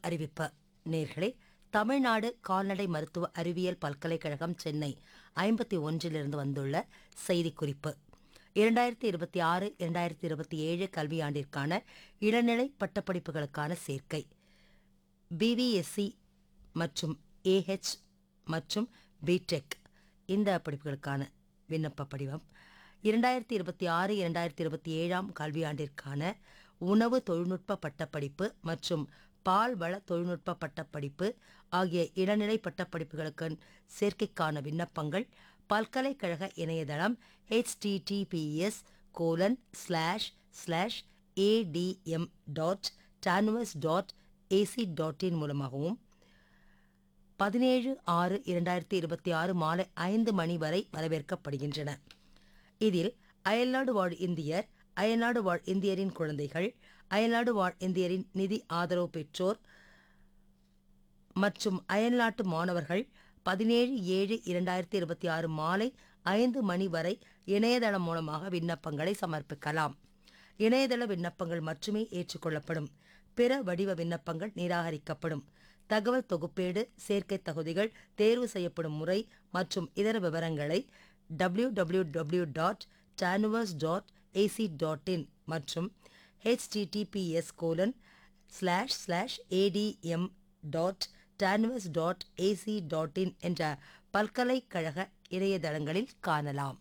அறிவிப்பு நேர்களே தமிழ்நாடு கால்நடை மருத்துவ அறிவியல் பல்கலைக்கழகம் சென்னை ஐம்பத்தி ஒன்றிலிருந்து வந்துள்ள செய்திக்குறிப்பு இரண்டாயிரத்தி இருபத்தி ஆறு இரண்டாயிரத்தி இருபத்தி ஏழு கல்வியாண்டிற்கான இளநிலை பட்டப்படிப்புகளுக்கான சேர்க்கை பிவிஎஸ்சி மற்றும் ஏஹெச் மற்றும் பிடெக் இந்த படிப்புகளுக்கான விண்ணப்ப படிவம் இரண்டாயிரத்தி இருபத்தி ஆறு இரண்டாயிரத்தி இருபத்தி ஏழாம் கல்வியாண்டிற்கான உணவு தொழில்நுட்ப பட்டப்படிப்பு மற்றும் பால்வள தொழில்நுட்ப பட்டப்படிப்பு ஆகிய இளநிலை பட்டப்படிப்புகளுக்கு சேர்க்கைக்கான விண்ணப்பங்கள் பல்கலைக்கழக இணையதளம் https colon slash slash ATM dot Tanuvas dot A C dot மூலமாகவும் பதினேழு ஆறு இரண்டாயிரத்தி இருபத்தி ஆறு மாலை ஐந்து மணி வரை வரவேற்கப்படுகின்றன இதில் அயல்நாடு வாழ் இந்தியர் அயல்நாடு வாழ் இந்தியரின் குழந்தைகள் அயல்நாடு வாழ் இந்தியரின் நிதி ஆதரவு பெற்றோர் மற்றும் அயல்நாட்டு மாணவர்கள் பதினேழு ஏழு இரண்டாயிரத்தி இருபத்தி ஆறு மாலை ஐந்து மணி வரை இணையதளம் மூலமாக விண்ணப்பங்களை சமர்ப்பிக்கலாம் இணையதள விண்ணப்பங்கள் மட்டுமே ஏற்றுக்கொள்ளப்படும் பிற வடிவ விண்ணப்பங்கள் நிராகரிக்கப்படும் தகவல் தொகுப்பேடு சேர்க்கை தகுதிகள் தேர்வு செய்யப்படும் முறை மற்றும் இதர விவரங்களை W W W dot Tanuvas dot A C dot மற்றும் HTTPS colon slash slash ATM dot Tanuvas dot A C dot in பல்கலைக்கழக இணையதளங்களில் காணலாம்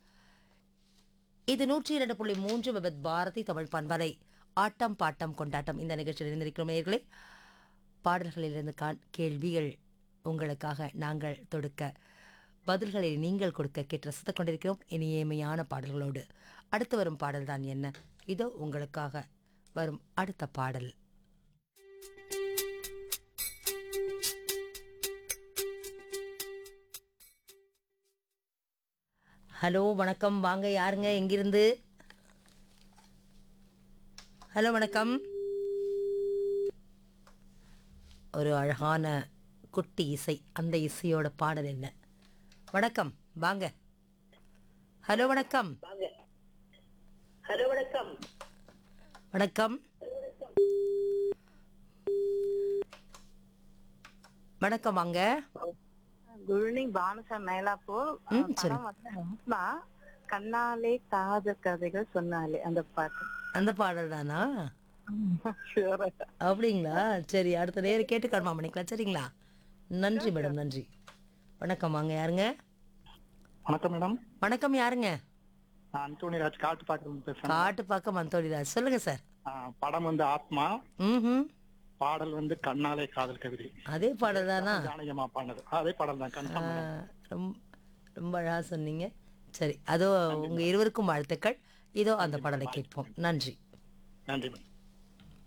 இது நூற்றி இரண்டு புள்ளி மூன்று விபத் பாரதி தமிழ் பண்பலை ஆட்டம் பாட்டம் கொண்டாட்டம் இந்த நிகழ்ச்சியில் இருந்திருக்கிறோம் நேயர்களே பாடல்களிலிருந்து காண் கேள்விகள் உங்களுக்காக நாங்கள் தொடுக்க பதில்களை நீங்கள் கொடுக்க கேட்டு ரசித்துக் கொண்டிருக்கிறோம் இனியமையான பாடல்களோடு அடுத்து வரும் பாடல் தான் என்ன இதோ உங்களுக்காக வரும் அடுத்த பாடல் ஹலோ வணக்கம் வாங்க யாருங்க எங்கிருந்து ஹலோ வணக்கம் ஒரு அழகான குட்டி இசை அந்த இசையோட பாடல் என்ன வணக்கம் வாங்க ஹலோ வணக்கம் ஹலோ வணக்கம் வணக்கம் வணக்கம் வாங்க குட் ஈவினிங் பானுசா மேலாப்பூர் ம், சரி. படம் வந்து ஆத்மா கண்ணாலே காதல் கதைகள் சொன்னாலே அந்த பாட்டு அந்த பாடல் தானா Sure. அப்படிங்களா சரி அடுத்த நேரம் கேட்டு கன்ஃபார்ம் பண்ணிக்கலாம் சரிங்களா நன்றி மேடம் நன்றி வணக்கம் வாங்க யாருங்க வணக்கம் மேடம் வணக்கம் யாருங்க நான் அந்தோனி ராஜ் காட்டு பாக்கம் பேசுறேன் காட்டு பக்கம் மந்தோடிராஜ் சொல்லுங்க சார் ஆ, படம் வந்து ஆத்மா ம் பாடல் வந்து கண்ணாலே காதல் கவிதை அதே பாடல் தானா ஜானகியம்மா பாடினது அதே படம் தான் ஆ, கன்ஃபார்ம் ரொம்ப ரொம்ப அழகா சொன்னீங்க சரி அதோ உங்க இருவருக்கும் வாழ்த்துக்கள் இதோ அந்த பாடலை கேட்போம் நன்றி நன்றி மேடம்